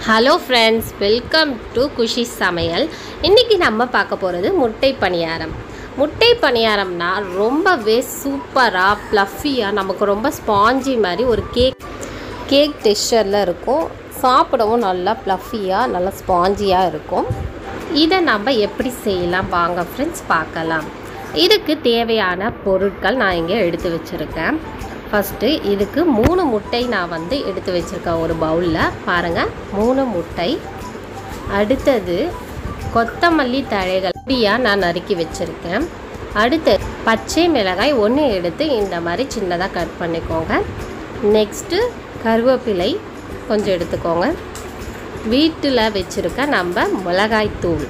hello friends welcome to Kushi சமையல் இன்றைக்கி நம்ம பார்க்க போகிறது முட்டை பணியாரம் முட்டை பணியாரம்னா ரொம்பவே சூப்பராக ப்ளஃபியாக நமக்கு ரொம்ப ஸ்பாஞ்சி மாதிரி ஒரு கேக் கேக் டெக்ஸ்சரில் இருக்கும் சாப்பிடவும் நல்லா ப்ளஃபியாக நல்லா ஸ்பாஞ்சியாக இருக்கும் இதை நம்ம எப்படி செய்யலாம் வாங்க ஃப்ரெண்ட்ஸ் பார்க்கலாம் இதுக்கு தேவையான பொருட்கள் நான் இங்கே எடுத்து வச்சுருக்கேன் ஃபஸ்ட்டு இதுக்கு மூணு முட்டை நான் வந்து எடுத்து வச்சுருக்கேன் ஒரு பவுலில் பாருங்கள் மூணு முட்டை அடுத்தது கொத்தமல்லி தழைகள் பொடியாக நான் நறுக்கி வச்சுருக்கேன் அடுத்து பச்சை மிளகாய் ஒன்று எடுத்து இந்த மாதிரி சின்னதாக கட் பண்ணிக்கோங்க நெக்ஸ்ட்டு கருவேப்பிலை கொஞ்சம் எடுத்துக்கோங்க வீட்டில் வச்சுருக்க நம்ம மிளகாய் தூள்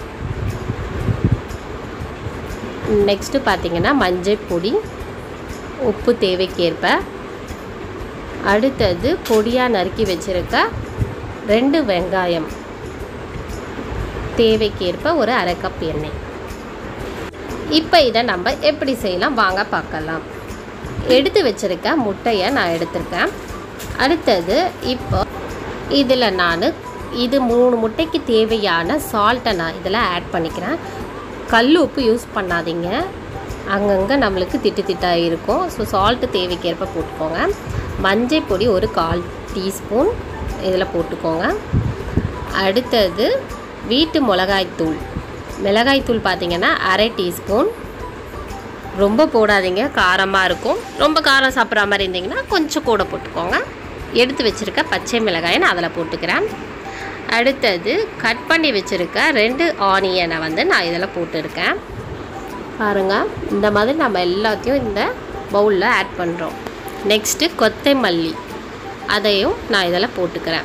நெக்ஸ்ட்டு பார்த்தீங்கன்னா மஞ்சள் பொடி உப்பு தேவைக்கேற்ப அடுத்தது பொடியாக நறுக்கி வச்சுருக்க ரெண்டு வெங்காயம் தேவைக்கேற்ப ஒரு அரை கப் எண்ணெய் இப்போ இதை நம்ம எப்படி செய்யலாம் வாங்க பார்க்கலாம் எடுத்து வச்சுருக்க முட்டையை நான் எடுத்திருக்கேன் அடுத்தது இப்போ இதில் நான் இது மூணு முட்டைக்கு தேவையான சால்ட்டை நான் இதில் ஆட் பண்ணிக்கிறேன் கல் உப்பு யூஸ் பண்ணாதீங்க அங்கங்கே நம்மளுக்கு திட்டு திட்டாக இருக்கும் ஸோ சால்ட்டு தேவைக்கேற்ப போட்டுக்கோங்க மஞ்சள் பொடி ஒரு கால் டீஸ்பூன் இதில் போட்டுக்கோங்க அடுத்தது வீட்டு மிளகாய்த்தூள் மிளகாய்த்தூள் பார்த்திங்கன்னா அரை டீஸ்பூன் ரொம்ப போடாதீங்க காரமாக இருக்கும் ரொம்ப காரம் சாப்பிட்ற மாதிரி இருந்தீங்கன்னா கொஞ்சம் கூட போட்டுக்கோங்க எடுத்து வச்சுருக்க பச்சை மிளகாயை நான் அதில் போட்டுக்கிறேன் அடுத்தது கட் பண்ணி வச்சுருக்க ரெண்டு ஆனியனை வந்து நான் இதில் போட்டிருக்கேன் பாருங்கள் இந்த மாதிரி நம்ம எல்லாத்தையும் இந்த பவுலில் ஆட் பண்ணுறோம் நெக்ஸ்ட்டு கொத்தமல்லி அதையும் நான் இதில் போட்டுக்கிறேன்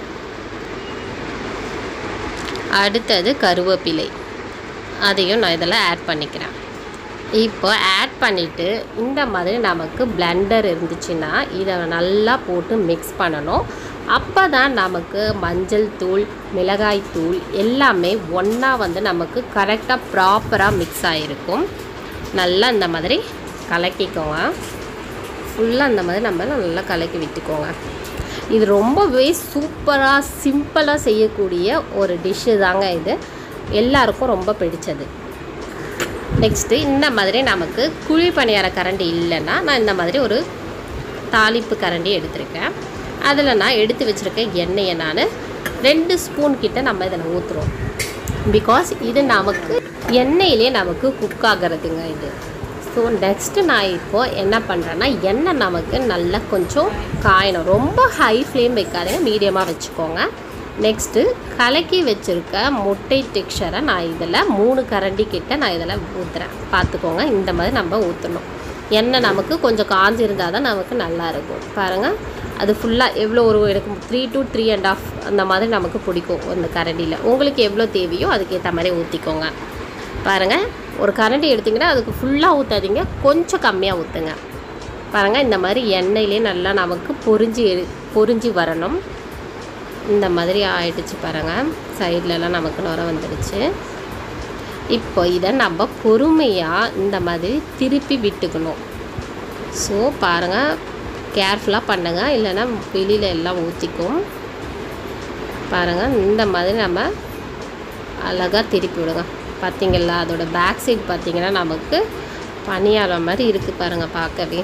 அடுத்தது கருவேப்பிலை அதையும் நான் இதில் ஆட் பண்ணிக்கிறேன் இப்போ ஆட் பண்ணிவிட்டு இந்த மாதிரி நமக்கு பிளெண்டர் இருந்துச்சுன்னா இதை நல்லா போட்டு மிக்ஸ் பண்ணணும் அப்போ தான் நமக்கு மஞ்சள் தூள் மிளகாய் தூள் எல்லாமே ஒன்றா வந்து நமக்கு கரெக்டாக ப்ராப்பராக மிக்ஸ் ஆகிருக்கும் நல்லா இந்த மாதிரி கலக்கிக்கோங்க ஃபுல்லாக இந்த மாதிரி நம்ம நல்லா கலக்கி விட்டுக்கோங்க இது ரொம்பவே சூப்பராக சிம்பிளாக செய்யக்கூடிய ஒரு டிஷ்ஷு தாங்க இது எல்லாருக்கும் ரொம்ப பிடிச்சது நெக்ஸ்ட்டு இந்த மாதிரி நமக்கு குழி பணியார கரண்டி இல்லைன்னா நான் இந்த மாதிரி ஒரு தாளிப்பு கரண்டி எடுத்திருக்கேன் அதில் நான் எடுத்து வச்சுருக்க எண்ணெயை நான் ரெண்டு ஸ்பூன் கிட்ட நம்ம இதில் ஊற்றுறோம் பிகாஸ் இது நமக்கு எண்ணெயிலே நமக்கு குக் ஆகிறதுங்க இது ஸோ நெக்ஸ்ட்டு நான் இப்போது என்ன பண்ணுறேன்னா எண்ணெய் நமக்கு நல்லா கொஞ்சம் காயணும் ரொம்ப ஹை ஃப்ளேம் வைக்காதீங்க மீடியமாக வச்சுக்கோங்க நெக்ஸ்ட்டு கலக்கி வச்சுருக்க முட்டை டெக்ஸ்சரை நான் இதில் மூணு கரண்டி கிட்ட நான் இதில் ஊற்றுறேன் பார்த்துக்கோங்க இந்த மாதிரி நம்ம ஊற்றணும் எண்ணெய் நமக்கு கொஞ்சம் காஞ்சி இருந்தால் தான் நமக்கு நல்லா இருக்கும் பாருங்கள் அது ஃபுல்லாக எவ்வளோ ஒரு எனக்கு three to three and half அந்த மாதிரி நமக்கு பிடிக்கும் அந்த கரண்டியில் உங்களுக்கு எவ்வளோ தேவையோ அதுக்கேற்ற மாதிரி ஊற்றிக்கோங்க பாருங்கள் ஒரு கரண்டி எடுத்திங்கன்னா அதுக்கு ஃபுல்லாக ஊற்றாதீங்க கொஞ்சம் கம்மியாக ஊற்றுங்க பாருங்கள் இந்த மாதிரி எண்ணெயிலே நல்லா நமக்கு பொரிஞ்சு பொரிஞ்சு வரணும் இந்த மாதிரி ஆயிடுச்சு பாருங்கள் சைட்லலாம் நமக்கு நுர வந்துடுச்சு இப்போ இதை நம்ம பொறுமையாக இந்த மாதிரி திருப்பி விட்டுக்கணும் ஸோ பாருங்கள் கேர்ஃபுல்லாக பண்ணுங்கள் இல்லைன்னா வெளியில் எல்லாம் ஊற்றிக்கும் பாருங்கள் இந்த மாதிரி நம்ம அழகாக திருப்பி விடுங்க பார்த்திங்களா அதோட பேக் சைட் பார்த்திங்கன்னா நமக்கு பனியாரம் மாதிரி இருக்குது பாருங்கள் பார்க்கவே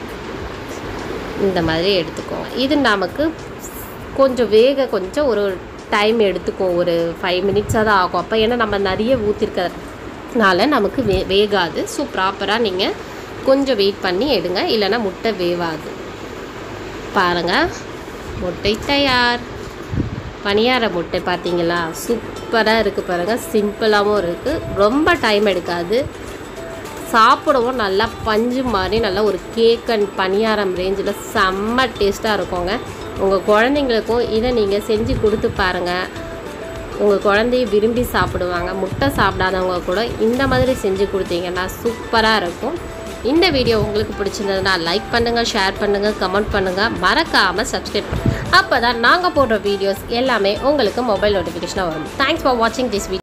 இந்த மாதிரி எடுத்துக்கோங்க இது நமக்கு கொஞ்சம் வேக கொஞ்சம் ஒரு டைம் எடுத்துக்கும் ஒரு ஃபைவ் மினிட்ஸாக தான் ஆகும் அப்போ ஏன்னா நம்ம நிறைய ஊற்றிருக்கிறதுனால நமக்கு வே வேகாது ஸோ ப்ராப்பராக நீங்கள் கொஞ்சம் வெயிட் பண்ணி எடுங்க இல்லைன்னா முட்டை வேவாது பாருங்கள் முட்டை தயார் பணியார முட்டை பார்த்தீங்களா சூப்பராக இருக்குது பாருங்கள் சிம்பிளாகவும் இருக்குது ரொம்ப டைம் எடுக்காது சாப்பிடவும் நல்லா பஞ்சு மாதிரி நல்லா ஒரு கேக் அண்ட் பணியாரம் ரேஞ்சில் செம்ம டேஸ்ட்டாக இருக்குங்க உங்கள் குழந்தைங்களுக்கும் இதை நீங்கள் செஞ்சு கொடுத்து பாருங்கள் உங்கள் குழந்தைய விரும்பி சாப்பிடுவாங்க முட்டை சாப்பிடாதவங்க கூட இந்த மாதிரி செஞ்சு கொடுத்தீங்கன்னா சூப்பராக இருக்கும் இந்த வீடியோ உங்களுக்கு பிடிச்சிருந்ததுன்னா லைக் பண்ணுங்கள் ஷேர் பண்ணுங்கள் கமெண்ட் பண்ணுங்கள் மறக்காமல் சப்ஸ்கிரைப் பண்ணுங்கள் அப்போ தான் நாங்கள் போடுற வீடியோஸ் எல்லாமே உங்களுக்கு மொபைல் நோட்டிஃபிகேஷனாக வரும் தேங்க்ஸ் ஃபார் வாட்சிங் திஸ் வீடியோ